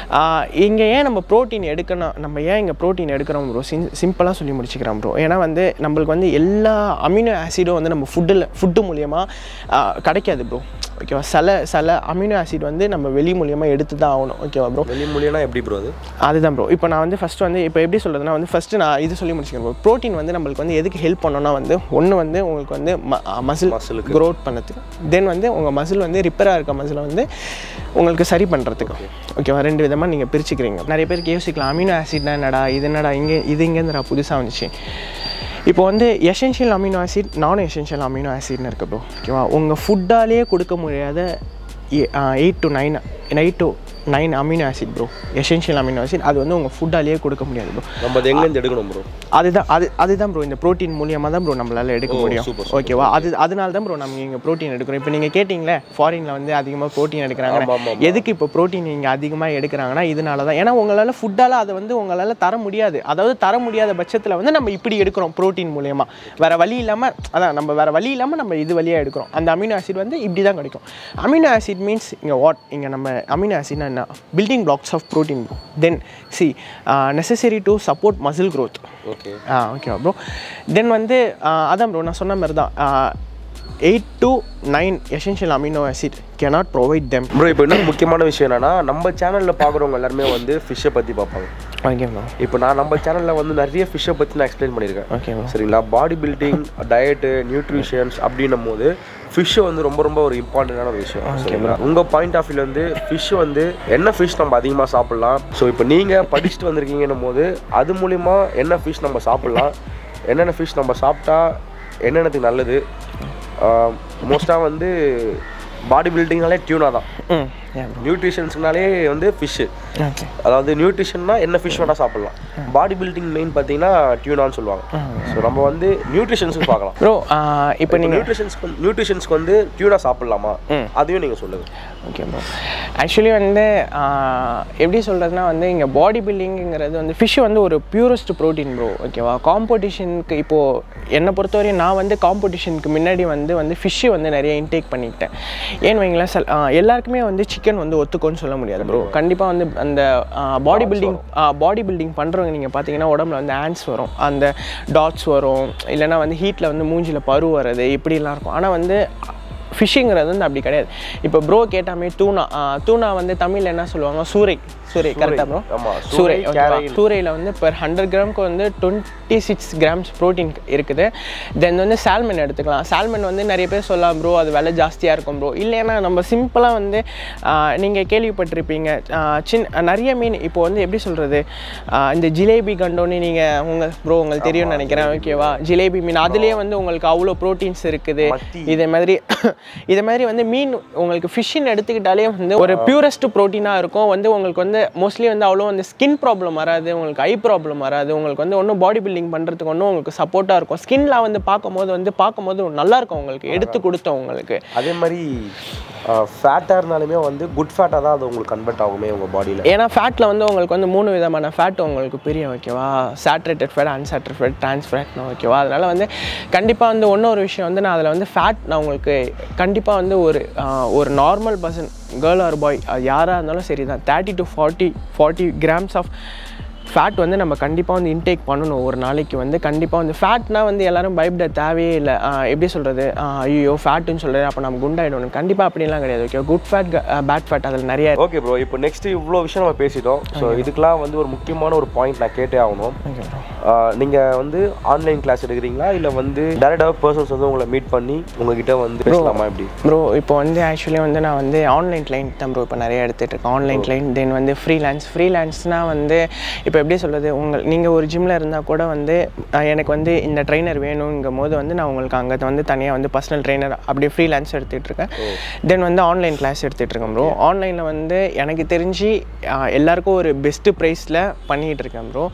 இங்கே ஏன் நம்ம ப்ரோட்டீன் எடுக்கணும் நம்ம ஏன் இங்கே ப்ரோட்டீன் எடுக்கிறோம் ப்ரோ சிம் சிம்பிளாக சொல்லி முடிச்சுக்கிறோம் ப்ரோ ஏன்னா வந்து நம்மளுக்கு வந்து எல்லா அமினோ ஆசிடும் வந்து நம்ம ஃபுட்டில் ஃபுட்டு மூலியமாக கிடைக்காது ப்ரோ ஓகேவா சில சில அமினோ ஆசிட் வந்து நம்ம வெளி மூலியமாக எடுத்து தான் ஆகணும் ஓகேவா ப்ரோ வெளி மொழினா எப்படி ப்ரோ அது அதுதான் ப்ரோ இப்போ நான் வந்து ஃபஸ்ட்டு வந்து இப்போ எப்படி சொல்கிறதுனா வந்து ஃபஸ்ட்டு நான் இது சொல்லி முடிச்சுக்கிறேன் ப்ரோ ப்ரோட்டீன் வந்து நம்மளுக்கு வந்து எதுக்கு ஹெல்ப் பண்ணோன்னா வந்து ஒன்று வந்து உங்களுக்கு வந்து மசில் மசிலுக்கு க்ரோத் பண்ணதுக்கு தென் வந்து உங்கள் மசில் வந்து ரிப்பேராக இருக்க மசிலை வந்து உங்களுக்கு சரி பண்ணுறதுக்கு ஓகேவா ரெண்டு விதமாக நீங்கள் பிரிச்சுக்கிறீங்க நிறைய பேருக்கு யோசிக்கலாம் அமினோ ஆசிட்னா என்னடா இது என்னடா இங்கே இது இங்கேருந்துடா புதுசாக வந்துச்சு இப்போ வந்து எசென்ஷியல் அமினோ ஆசிட் நான் எசென்ஷியல் அமினோ ஆசிட்னு இருக்கு ப்ரோ ஓகேவா உங்கள் ஃபுட்டாலேயே கொடுக்க முடியாத eight to nine eight to nine amino acid bro essential amino acid அது வந்து உங்கள் ஃபுட்டாலேயே கொடுக்க முடியாது ப்ரோ நம்ம அது எங்கேருந்து எடுக்கணும் ப்ரோ அதுதான் அது அதுதான் ப்ரோ இந்த ப்ரோட்டீன் மூலியமாக தான் ப்ரோ நம்மளால எடுக்க ஓ, முடியும் super, ஓகேவா அது அதனால தான் ப்ரோ நம்ம இங்கே ப்ரோட்டீன் எடுக்கிறோம் இப்போ நீங்கள் கேட்டிங்களே ஃபாரினில் வந்து அதிகமாக ப்ரோட்டீன் எடுக்கிறாங்க ஆமா, ஆமா, ஆமா. எதுக்கு இப்போ ப்ரோட்டீன் இங்கே அதிகமாக எடுக்கிறாங்கன்னா இதனால தான் ஏன்னா உங்களால் ஃபுட்டால் அதை வந்து உங்களால் தர முடியாது அதாவது தர முடியாத பட்சத்தில் வந்து நம்ம இப்படி எடுக்கிறோம் ப்ரோட்டீன் மூலியமாக வேறு வழி இல்லாமல் அதான் நம்ம வேறு வழி இல்லாமல் நம்ம இது வழியாக எடுக்கிறோம் அந்த அமினோ ஆசிட் வந்து இப்படி தான் கிடைக்கும் அமினோ ஆசிட் மீன்ஸ் இங்கே வாட் இங்கே நம்ம அமினோ ஆசிட்னா என்ன building blocks of protein then see necessary to support muscle growth okay ah ஓகேவா ப்ரோ தென் வந்து ஆ, அதான் ப்ரோ நான் சொன்ன மாதிரி தான் eight to nine essential amino acid cannot provide them bro இப்போ இன்னும் முக்கியமான விஷயம் என்னன்னா நம்ம சேனலில் பார்க்குறவங்க எல்லாருமே வந்து ஃபிஷ்ஷை பற்றி பார்ப்பாங்க ஓகே ப்ரோ இப்போ நான் நம்ம சேனலில் வந்து நிறைய ஃபிஷ்ஷை பற்றி நான் எக்ஸ்பிளைன் பண்ணியிருக்கேன் ஓகே ப்ரோ சரிங்களா பாடி பில்டிங் டயட்டு நியூட்ரிஷன்ஸ் அப்படின்னும் போது ஃபிஷ்ஷு வந்து ரொம்ப ரொம்ப ஒரு இம்பார்ட்டண்டான ஒரு விஷயம் சரிங்களா உங்கள் பாயிண்ட் ஆஃப் வியூல வந்து ஃபிஷ் வந்து என்ன ஃபிஷ் நம்ம அதிகமாக சாப்பிட்லாம் ஸோ இப்போ நீங்கள் படிச்சுட்டு வந்திருக்கீங்கன்னும் போது அது மூலிமா என்ன ஃபிஷ் நம்ம சாப்பிட்லாம் என்னென்ன ஃபிஷ் நம்ம சாப்பிட்டா என்னென்னத்துக்கு நல்லது மோஸ்ட்டாக வந்து பாடி பில்டிங்னாலே டியூனா தான் ம் ஏன் ப்ரோ நியூட்ரிஷன்ஸ்னாலே வந்து ஃபிஷ்ஷு ஓகே அதாவது நியூட்ரிஷன்னா என்ன ஃபிஷ் வேணால் சாப்பிட்லாம் பாடி பில்டிங் மெயின் பார்த்தீங்கன்னா டியூனான்னு சொல்லுவாங்க ஸோ நம்ம வந்து நியூட்ரிஷன்ஸும் பார்க்கலாம் ப்ரோ இப்போ இப்போ நீங்கள் நியூட்ரிஷன்ஸ்க்கு நியூட்ரிஷன்ஸ்க்கு வந்து டியூனா சாப்பிட்லாமா ம். அதையும் நீங்கள் சொல்லுங்க ஓகே ப்ரோ ஆக்சுவலி வந்து ஆஹ், எப்படி சொல்கிறதுனா வந்து இங்கே பாடி பில்டிங்கிறது வந்து ஃபிஷ் வந்து ஒரு பியூரஸ்ட் ப்ரோட்டீன் ப்ரோ ஓகேவா காம்படிஷனுக்கு இப்போது என்னை பொறுத்தவரையும் நான் வந்து காம்படிஷனுக்கு முன்னாடி வந்து வந்து ஃபிஷ்ஷு வந்து நிறைய இன்டேக் பண்ணிக்கிட்டேன் ஏன்னு வைங்களேன் சில ஆஹ், எல்லாருக்குமே வந்து சிக்கன் வந்து ஒத்துக்கோன்னு சொல்ல முடியாது ப்ரோ கண்டிப்பாக வந்து அந்த பாடி பில்டிங் பாடி பில்டிங் பண்ணுறவங்க நீங்கள் பார்த்தீங்கன்னா உடம்புல வந்து ஆன்ஸ் வரும் அந்த டாட்ஸ் வரும் இல்லைன்னா வந்து ஹீட்டில் வந்து மூஞ்சில் பரு வர்றது இப்படிலாம் இருக்கும் ஆனால் வந்து ஃபிஷ்ஷிங்கிறது வந்து அப்படி கிடையாது இப்போ ப்ரோ கேட்டாமே தூணா ஆ, தூணா வந்து தமிழில் என்ன சொல்லுவாங்க சூறை சூரை கரெக்டாக ப்ரோ ஆமா சூரை சூரை கேரை சூரையில் வந்து பெர் ஹண்ட்ரட் கிராமுக்கு வந்து டுவெண்ட்டி சிக்ஸ் கிராம்ஸ் ப்ரோட்டீன் இருக்குது தென் வந்து சால்மன் எடுத்துக்கலாம் சால்மன் வந்து நிறைய பேர் சொல்லலாம் ப்ரோ அது விலை ஜாஸ்தியாக இருக்கும் ப்ரோ இல்லைன்னா நம்ம சிம்பிளாக வந்து நீங்கள் கேள்விப்பட்டிருப்பீங்க ஆஹ் சின்ன நிறைய மீன் இப்போ வந்து எப்படி சொல்கிறது இந்த ஜிலேபி கண்டோன்னு நீங்கள் உங்கள் ப்ரோ உங்களுக்கு தெரியும்னு நினைக்கிறேன் ஓகேவா ஜிலேபி மீன் அதுலேயே வந்து உங்களுக்கு அவ்வளோ ப்ரோட்டீன்ஸ் இருக்குது மத்தி. இதே மாதிரி இதே மாதிரி வந்து மீன் உங்களுக்கு ஃபிஷ்ஷின்னு எடுத்துக்கிட்டாலே வந்து ஒரு பியூரஸ்ட் ப்ரோட்டீனாக இருக்கும் வந்து உங்களுக்கு வந்து மோஸ்ட்லி வந்து அவ்வளோ வந்து ஸ்கின் ப்ராப்ளம் வராது உங்களுக்கு ஐ ப்ராப்ளம் வராது உங்களுக்கு வந்து ஒன்றும் பாடி பில்டிங் பண்ணுறதுக்கு ஒன்றும் உங்களுக்கு சப்போர்ட்டாக இருக்கும் ஸ்கின்ல வந்து பார்க்கும்போது வந்து பார்க்கும்போது நல்லா இருக்கும் உங்களுக்கு எடுத்து கொடுத்தோம் உங்களுக்கு அதே மாதிரி ஃபேட்டாக இருந்தாலுமே வந்து குட் ஃபேட்டாக தான் அது உங்களுக்கு கன்வெர்ட் ஆகுமே உங்கள் பாடியில் ஏன்னா ஃபேட்டில் வந்து உங்களுக்கு வந்து மூணு விதமான ஃபேட் உங்களுக்கு பிரியும் ஓகேவா saturated fat unsaturated fat trans ஃபேட்னு ஓகேவா அதனால் வந்து கண்டிப்பாக வந்து இன்னொரு விஷயம் வந்து நான் அதில் வந்து ஃபேட் நான் உங்களுக்கு கண்டிப்பாக வந்து ஒரு ஆஹ், ஒரு normal person girl or boy யாராக இருந்தாலும் சரி தான் thirty to forty forty grams of fat வந்து நம்ம கண்டிப்பாக வந்து இன்டேக் பண்ணணும் ஒரு நாளைக்கு வந்து கண்டிப்பாக வந்து ஃபேட்னா வந்து எல்லாரும் பயப்பட தேவையே இல்லை ஆஹ், எப்படி சொல்கிறது ஐயோ ஃபேட்டுன்னு சொல்கிறது அப்போ நம்ம குண்டாயிடணும் கண்டிப்பாக அப்படிலாம் கிடையாது okay good fat bad fat அதில் நிறைய ஓகே ப்ரோ இப்போ நெக்ஸ்ட் இவ்வளோ விஷயம் நம்ம பேசிட்டோம் ஸோ இதுக்கெலாம் வந்து ஒரு முக்கியமான ஒரு பாயிண்ட் நான் கேட்டே ஆகணும் ஓகே ப்ரோ நீங்கள் வந்து ஆன்லைன் கிளாஸ் எடுக்கிறீங்களா இல்லை வந்து டேரெக்டாக பர்சன்ஸ் வந்து உங்களை மீட் பண்ணி உங்ககிட்ட வந்து பேசலாமா எப்படி ப்ரோ இப்போ வந்து ஆக்சுவலி வந்து நான் வந்து ஆன்லைன் கிளைண்ட் தான் ப்ரோ இப்போ நிறைய எடுத்துகிட்டு இருக்கேன் ஆன்லைன் கிளைண்ட் தென் வந்து ஃப்ரீலான்ஸ் ஃப்ரீலான்ஸ்னால் வந்து இப்போ எப்படி சொல்கிறது உங்கள் நீங்கள் ஒரு ஜிம்மில் இருந்தால் கூட வந்து அஹ், எனக்கு வந்து இந்த ட்ரைனர் வேணுங்கும் போது வந்து நான் உங்களுக்கு அங்கே வந்து தனியாக வந்து பர்சனல் ட்ரைனர் அப்படியே ஃப்ரீலான்ஸ் எடுத்துகிட்டு இருக்கேன் தென் வந்து ஆன்லைன் கிளாஸ் எடுத்துகிட்டு இருக்கேன் ப்ரோ ஆன்லைனில் வந்து எனக்கு தெரிஞ்சு அஹ், எல்லாருக்கும் ஒரு பெஸ்ட்டு ப்ரைஸில் பண்ணிகிட்டு இருக்கேன் ப்ரோ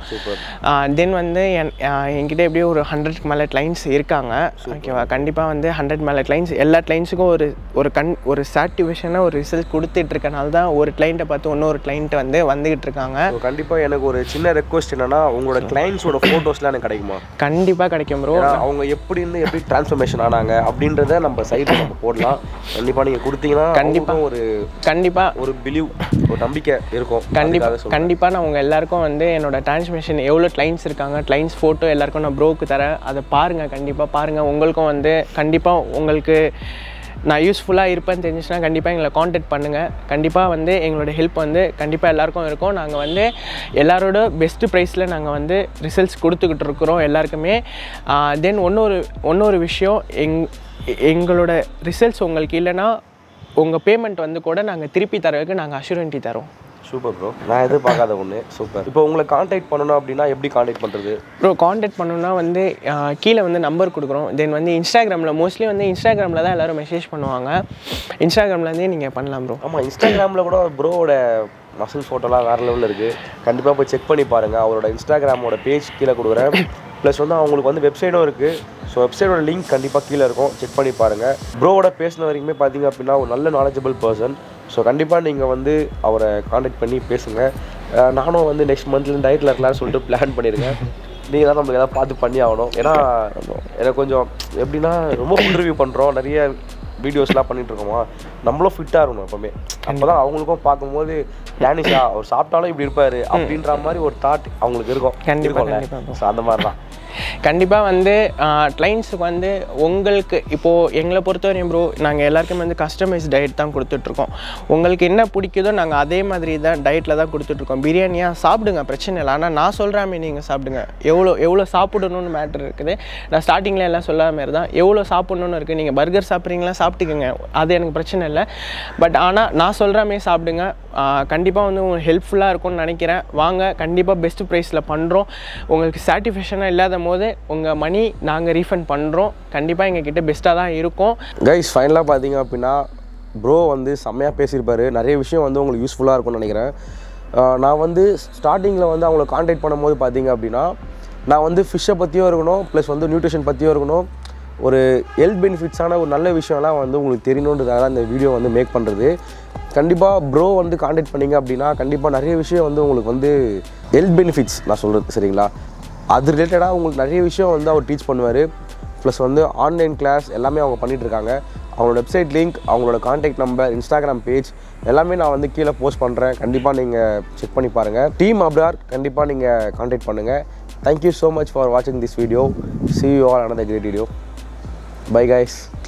தென் வந்து என் அஹ், என்கிட்ட எப்படியும் ஒரு ஹண்ட்ரட்க்கு மேலே கிளைண்ட்ஸ் இருக்காங்க ஓகேவா கண்டிப்பாக வந்து ஹண்ட்ரட் மேலே கிளைண்ட்ஸ் எல்லா கிளைண்ட்ஸுக்கும் ஒரு ஒரு கண் ஒரு சாட்டிஸ்ஃபேக்ஷனாக ஒரு ரிசல்ட் கொடுத்துட்டு இருக்கனால தான் ஒரு கிளைண்ட்டை பார்த்து இன்னொரு கிளைண்ட் வந்து வந்துகிட்டு இருக்காங்க ஸோ கண்டிப்பாக எனக்கு ஒரு சின்ன ரெக்வஸ்ட் என்னன்னா உங்களோட கிளைண்ட்ஸோட ஃபோட்டோஸ்லாம் எனக்கு கிடைக்குமா கண்டிப்பாக கிடைக்கும் ப்ரோ ஏன்னா அவங்க எப்படி இருந்து எப்படி டிரான்ஸ்ஃபர்மேஷன் ஆனாங்க அப்படின்றத நம்ம சைடில் நம்ம போடலாம் கண்டிப்பாக நீங்கள் கொடுத்தீங்கன்னா கண்டிப்பா. கண்டிப்பாக ஒரு கண்டிப்பாக ஒரு பிலீவ் ஒரு நம்பிக்கை இருக்கும் கண்டிப்பாக அதுக்காக சொல்றேன். கண்டிப்பாக நான் உங்கள் எல்லாருக்கும் வந்து என்னோட டிரான்ஸ்மிஷன் எவ்வளோ கிளைண்ட்ஸ் இருக்காங்க கிளைண்ட்ஸ் ஃபோட்டோ எல்லாருக்கும் நான் ப்ரோக்கு தரேன் அதை பாருங்கள் கண்டிப்பாக பாருங்கள் உங்களுக்கும் வந்து கண்டிப்பாக உங்களுக்கு நான் யூஸ்ஃபுல்லாக இருப்பேன்னு தெரிஞ்சுச்சுன்னா கண்டிப்பாக எங்களை காண்டாக்ட் பண்ணுங்கள் கண்டிப்பாக வந்து எங்களோட ஹெல்ப் வந்து கண்டிப்பாக எல்லாருக்கும் இருக்கும் நாங்கள் வந்து எல்லாரோட பெஸ்ட்டு ப்ரைஸில் நாங்கள் வந்து ரிசல்ட்ஸ் கொடுத்துக்கிட்டு இருக்கிறோம் எல்லாருக்குமே தென் இன்னொரு இன்னொரு விஷயம் எங் எங்களோட ரிசல்ட்ஸ் உங்களுக்கு இல்லைன்னா உங்கள் பேமெண்ட் வந்து கூட நாங்கள் திருப்பி தரதுக்கு நாங்கள் அஷூரன்ட்டி தரோம் சூப்பர் ப்ரோ நான் எதிர்பார்க்காத ஒன்று சூப்பர் இப்போ உங்களை காண்டாக்ட் பண்ணணும் அப்படின்னா எப்படி காண்டாக்ட் பண்ணுறது ப்ரோ காண்டாக்ட் பண்ணணும்னா வந்து ஆஹ், கீழே வந்து நம்பர் கொடுக்குறோம் தென் வந்து இன்ஸ்டாகிராமில் மோஸ்ட்லி வந்து இன்ஸ்டாகிராமில் தான் எல்லோரும் மெசேஜ் பண்ணுவாங்க இன்ஸ்டாகிராம்லேருந்தே நீங்கள் பண்ணலாம் ப்ரோ ஆமாம் இன்ஸ்டாகிராமில் கூட ப்ரோவோட மசில் ஃபோட்டோலாம் வேறு லெவலில் இருக்குது கண்டிப்பாக போய் செக் பண்ணி பாருங்கள் அவரோட இன்ஸ்டாகிராமோட பேஜ் கீழே கொடுக்குறேன் ப்ளஸ் வந்து அவங்களுக்கு வந்து வெப்சைட்டும் இருக்குது ஸோ வெப்சைட்டோட லிங்க் கண்டிப்பாக கீழே இருக்கும் செக் பண்ணி பாருங்கள் ப்ரோவோட பேசின வரைக்குமே பார்த்தீங்க அப்படின்னா ஒரு நல்ல நாலேஜபிள் பர்சன் ஸோ கண்டிப்பாக நீங்கள் வந்து அவரை காண்டாக்ட் பண்ணி பேசுங்க அஹ் நானும் வந்து நெக்ஸ்ட் மந்த்லேருந்து டயட்டில் இருக்கலாம்னு சொல்லிட்டு பிளான் பண்ணியிருக்கேன் நீங்கள் தான் நம்மளுக்கு எதாவது பார்த்து பண்ணி ஆகணும் ஏன்னா எனக்கு கொஞ்சம் எப்படின்னா ரொம்ப ஃபுட் ரிவ்யூ பண்ணுறோம் நிறைய வீடியோஸ்லாம் பண்ணிட்டு இருக்கோமா நம்மளும் ஃபிட்டாக இருக்கணும் எப்பவுமே அப்போ தான் அவங்களுக்கும் பார்க்கும்போது டேனிஷா அவர் சாப்பிட்டாலும் இப்படி இருப்பாரு அப்படின்ற மாதிரி ஒரு தாட் அவங்களுக்கு இருக்கும் கண்டிப்பா, இருக்கும்ல கண்டிப்பா ஸோ அந்த மாதிரி தான் கண்டிப்பாக வந்து கிளைண்ட்ஸுக்கு வந்து உங்களுக்கு இப்போது எங்களை பொறுத்தவரையும் ப்ரோ நாங்கள் எல்லாருக்குமே வந்து கஸ்டமைஸ் டயட் தான் கொடுத்துட்ருக்கோம் உங்களுக்கு என்ன பிடிக்குதோ நாங்கள் அதே மாதிரி தான் டயட்டில் தான் கொடுத்துட்ருக்கோம் பிரியாணியாக சாப்பிடுங்க பிரச்சனை இல்லை ஆனால் நான் சொல்கிற மாதிரி நீங்கள் சாப்பிடுங்க எவ்வளோ எவ்வளோ சாப்பிடணும்னு மேட்ரு இருக்குது நான் ஸ்டார்டிங்கில் எல்லாம் சொல்லாத மாதிரி தான் எவ்வளோ சாப்பிடணும்னு இருக்குது நீங்கள் பர்கர் சாப்பிட்றீங்களா சாப்பிட்டுக்கோங்க அது எனக்கு பிரச்சனை இல்லை பட் ஆனால் நான் சொல்கிற மாதிரி சாப்பிடுங்க கண்டிப்பாக வந்து உங்களுக்கு ஹெல்ப்ஃபுல்லாக இருக்கும்னு நினைக்கிறேன் வாங்க கண்டிப்பாக பெஸ்ட் ப்ரைஸில் பண்ணுறோம் உங்களுக்கு சாட்டிஸ்ஃபேக்ஷனாக இல்லாத போது உங்கள் மணி நாங்கள் ரீஃபண்ட் பண்ணுறோம் கண்டிப்பாக எங்கள் கிட்ட பெஸ்ட்டாக தான் இருக்கும் கைஸ் ஃபைனலாக பார்த்தீங்க அப்படின்னா ப்ரோ வந்து செம்மையாக பேசியிருப்பாரு நிறைய விஷயம் வந்து உங்களுக்கு யூஸ்ஃபுல்லாக இருக்கும்னு நினைக்கிறேன் ஆஹ் நான் வந்து ஸ்டார்டிங்கில் வந்து அவங்கள காண்டாக்ட் பண்ணும்போது பார்த்தீங்க அப்படின்னா நான் வந்து ஃபிஷ்ஷை பற்றியும் இருக்கணும் ப்ளஸ் வந்து நியூட்ரிஷன் பற்றியும் இருக்கணும் ஒரு ஹெல்த் பெனிஃபிட்ஸான ஒரு நல்ல விஷயம்லாம் வந்து உங்களுக்கு தெரியணுன்றதுக்காக தான் இந்த வீடியோ வந்து மேக் பண்ணுறது கண்டிப்பாக ப்ரோ வந்து காண்டாக்ட் பண்ணீங்க அப்படின்னா கண்டிப்பாக நிறைய விஷயம் வந்து உங்களுக்கு வந்து ஹெல்த் பெனிஃபிட்ஸ் நான் சொல்கிறது சரிங்களா அது ரிலேட்டடாக உங்களுக்கு நிறைய விஷயம் வந்து அவர் டீச் பண்ணுவார் ப்ளஸ் வந்து ஆன்லைன் கிளாஸ் எல்லாமே அவங்க பண்ணிட்டு இருக்காங்க அவங்களோட வெப்சைட் லிங்க் அவங்களோட காண்டாக்ட் நம்பர் இன்ஸ்டாகிராம் பேஜ் எல்லாமே நான் வந்து கீழே போஸ்ட் பண்ணுறேன் கண்டிப்பாக நீங்கள் செக் பண்ணி பாருங்கள் டீம் அப்டார் கண்டிப்பாக நீங்கள் காண்டாக்ட் பண்ணுங்கள் தேங்க்யூ ஸோ மச் ஃபார் வாட்சிங் this video see you all another great video bye guys